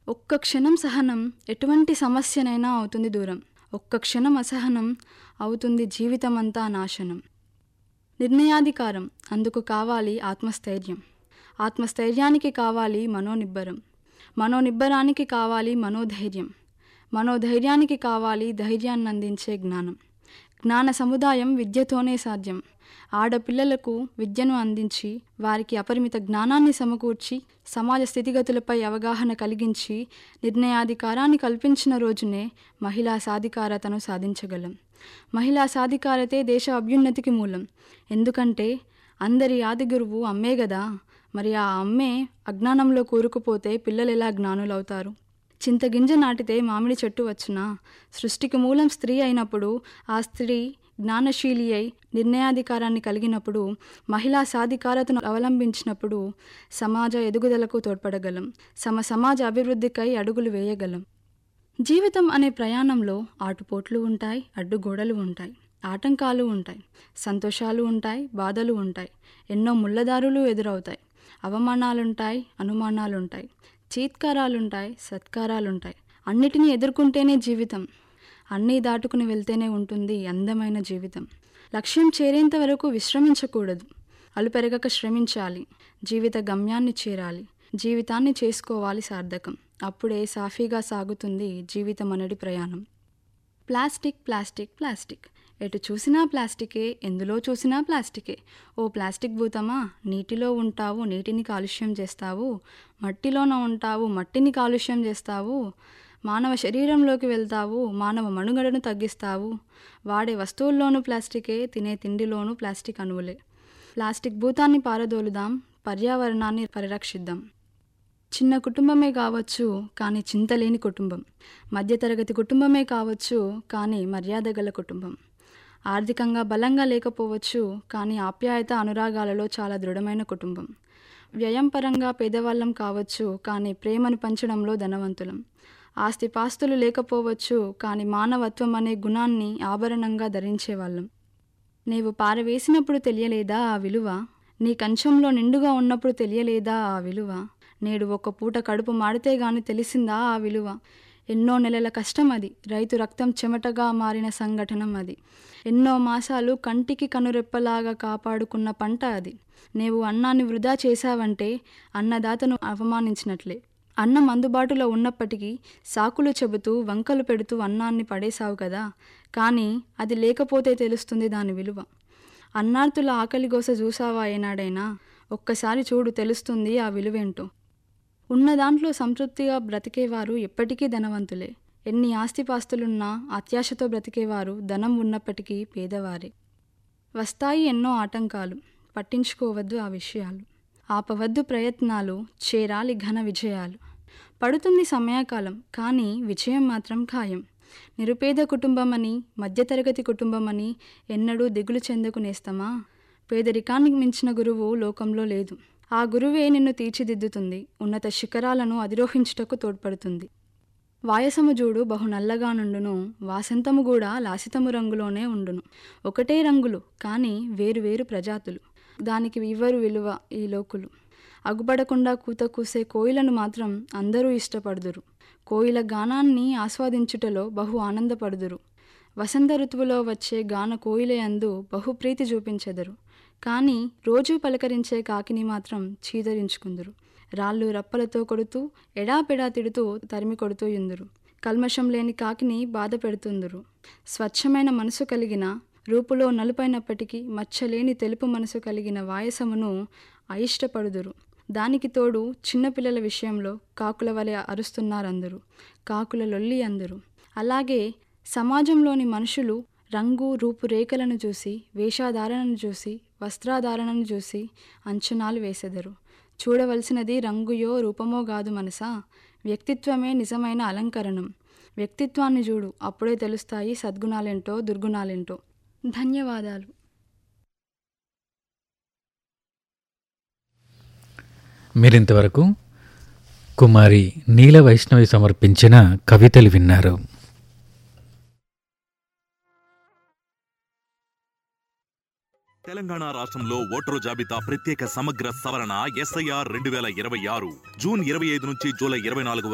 ఒక్క క్షణం సహనం ఎటువంటి సమస్యనైనా అవుతుంది దూరం ఒక్క క్షణం అసహనం అవుతుంది జీవితమంతా నాశనం నిర్ణయాధికారం అందుకు కావాలి ఆత్మస్థైర్యం ఆత్మస్థైర్యానికి కావాలి మనోనిబ్బరం మనోనిబ్బరానికి కావాలి మనోధైర్యం మనోధైర్యానికి కావాలి ధైర్యాన్ని అందించే జ్ఞానం జ్ఞాన సముదాయం విద్యతోనే సాధ్యం ఆడపిల్లలకు విద్యను అందించి వారికి అపరిమిత జ్ఞానాన్ని సమకూర్చి సమాజ స్థితిగతులపై అవగాహన కలిగించి నిర్ణయాధికారాన్ని కల్పించిన రోజునే మహిళా సాధికారతను సాధించగలం మహిళా సాధికారతే దేశ అభ్యున్నతికి మూలం ఎందుకంటే అందరి ఆది గురువు అమ్మే గదా మరి ఆ అమ్మే అజ్ఞానంలో కూరుకుపోతే పిల్లలు ఎలా జ్ఞానులవుతారు చింతగింజ నాటితే మామిడి చెట్టు వచ్చునా సృష్టికి మూలం స్త్రీ అయినప్పుడు ఆ స్త్రీ జ్ఞానశీలి అయి నిర్ణయాధికారాన్ని కలిగినప్పుడు మహిళా సాధికారతను అవలంబించినప్పుడు సమాజ ఎదుగుదలకు తోడ్పడగలం సమ సమాజ అభివృద్ధికై అడుగులు వేయగలం జీవితం అనే ప్రయాణంలో ఆటుపోట్లు ఉంటాయి అడ్డుగోడలు ఉంటాయి ఆటంకాలు ఉంటాయి సంతోషాలు ఉంటాయి బాధలు ఉంటాయి ఎన్నో ముళ్ళదారులు ఎదురవుతాయి అవమానాలుంటాయి అనుమానాలుంటాయి చీత్కారాలుంటాయి సత్కారాలుంటాయి అన్నిటినీ ఎదుర్కొంటేనే జీవితం అన్నీ దాటుకుని వెళ్తేనే ఉంటుంది అందమైన జీవితం లక్ష్యం చేరేంత వరకు విశ్రమించకూడదు అలుపెరగక శ్రమించాలి జీవిత గమ్యాన్ని చేరాలి జీవితాన్ని చేసుకోవాలి సార్థకం అప్పుడే సాఫీగా సాగుతుంది జీవితం అనడి ప్రయాణం ప్లాస్టిక్ ప్లాస్టిక్ ప్లాస్టిక్ ఎటు చూసినా ప్లాస్టికే ఎందులో చూసినా ప్లాస్టికే ఓ ప్లాస్టిక్ భూతమా నీటిలో ఉంటావు నీటిని కాలుష్యం చేస్తావు మట్టిలోన ఉంటావు మట్టిని కాలుష్యం చేస్తావు మానవ శరీరంలోకి వెళ్తావు మానవ మనుగడను తగ్గిస్తావు వాడే వస్తువుల్లోనూ ప్లాస్టికే తినే తిండిలోనూ ప్లాస్టిక్ అణువులే ప్లాస్టిక్ భూతాన్ని పారదోలుదాం పర్యావరణాన్ని పరిరక్షిద్దాం చిన్న కుటుంబమే కావచ్చు కానీ చింతలేని కుటుంబం మధ్యతరగతి కుటుంబమే కావచ్చు కానీ మర్యాద గల కుటుంబం ఆర్థికంగా బలంగా లేకపోవచ్చు కానీ ఆప్యాయత అనురాగాలలో చాలా దృఢమైన కుటుంబం వ్యయం పరంగా పేదవాళ్ళం కావచ్చు కానీ ప్రేమను పంచడంలో ధనవంతులం ఆస్తిపాస్తులు లేకపోవచ్చు కానీ మానవత్వం అనే గుణాన్ని ఆభరణంగా ధరించేవాళ్ళం నీవు పారవేసినప్పుడు తెలియలేదా ఆ విలువ నీ కంచంలో నిండుగా ఉన్నప్పుడు తెలియలేదా ఆ విలువ నేడు ఒక పూట కడుపు మాడితే గాని తెలిసిందా ఆ విలువ ఎన్నో నెలల కష్టం అది రైతు రక్తం చెమటగా మారిన సంఘటనం అది ఎన్నో మాసాలు కంటికి కనురెప్పలాగా కాపాడుకున్న పంట అది నీవు అన్నాన్ని వృధా చేశావంటే అన్నదాతను అవమానించినట్లే అన్నం అందుబాటులో ఉన్నప్పటికీ సాకులు చెబుతూ వంకలు పెడుతూ అన్నాన్ని పడేశావు కదా కానీ అది లేకపోతే తెలుస్తుంది దాని విలువ అన్నార్తుల ఆకలిగోస చూసావా ఏనాడైనా ఒక్కసారి చూడు తెలుస్తుంది ఆ విలువేంటో ఉన్న దాంట్లో సంతృప్తిగా బ్రతికేవారు ఎప్పటికీ ధనవంతులే ఎన్ని ఆస్తిపాస్తులున్నా అత్యాశతో బ్రతికేవారు ధనం ఉన్నప్పటికీ పేదవారే వస్తాయి ఎన్నో ఆటంకాలు పట్టించుకోవద్దు ఆ విషయాలు ఆపవద్దు ప్రయత్నాలు చేరాలి ఘన విజయాలు పడుతుంది సమయకాలం కానీ విజయం మాత్రం ఖాయం నిరుపేద కుటుంబమని మధ్యతరగతి కుటుంబమని ఎన్నడూ దిగులు చెందకు నేస్తమా పేదరికానికి మించిన గురువు లోకంలో లేదు ఆ గురువే నిన్ను తీర్చిదిద్దుతుంది ఉన్నత శిఖరాలను అధిరోహించుటకు తోడ్పడుతుంది వాయసము జూడు బహు నల్లగా నుండును వాసంతము కూడా లాసితము రంగులోనే ఉండును ఒకటే రంగులు కానీ వేరు వేరు ప్రజాతులు దానికి ఇవ్వరు విలువ ఈ లోకులు అగుపడకుండా కూత కూసే కోయిలను మాత్రం అందరూ ఇష్టపడుదురు కోయిల గానాన్ని ఆస్వాదించుటలో బహు ఆనందపడుదురు వసంత ఋతువులో వచ్చే గాన కోయిలయందు బహుప్రీతి చూపించెదరు కానీ రోజూ పలకరించే కాకిని మాత్రం చీదరించుకుందురు రాళ్ళు రప్పలతో కొడుతూ ఎడాపెడా తిడుతూ తరిమి కొడుతూ ఇందురు కల్మషం లేని కాకిని బాధ పెడుతుందురు స్వచ్ఛమైన మనసు కలిగిన రూపులో నలుపైనప్పటికీ మచ్చలేని తెలుపు మనసు కలిగిన వాయసమును అయిష్టపడుదురు దానికి తోడు చిన్నపిల్లల విషయంలో కాకుల వలె అరుస్తున్నారందరూ కాకుల లొల్లి అందరు అలాగే సమాజంలోని మనుషులు రంగు రూపురేఖలను చూసి వేషాధారణను చూసి వస్త్రాధారణను చూసి అంచనాలు వేసెదరు చూడవలసినది రంగుయో రూపమో కాదు మనసా వ్యక్తిత్వమే నిజమైన అలంకరణం వ్యక్తిత్వాన్ని చూడు అప్పుడే తెలుస్తాయి సద్గుణాలేంటో దుర్గుణాలేంటో ధన్యవాదాలు మీరింతవరకు కుమారి నీల వైష్ణవి సమర్పించిన కవితలు విన్నారు తెలంగాణ రాష్ట్రంలో ఓటరు జాబితా ప్రత్యేక సమగ్ర సవరణ ఎస్ఐఆర్ రెండు వేల ఇరవై ఆరు జూన్ ఇరవై ఐదు నుంచి జూలై ఇరవై నాలుగు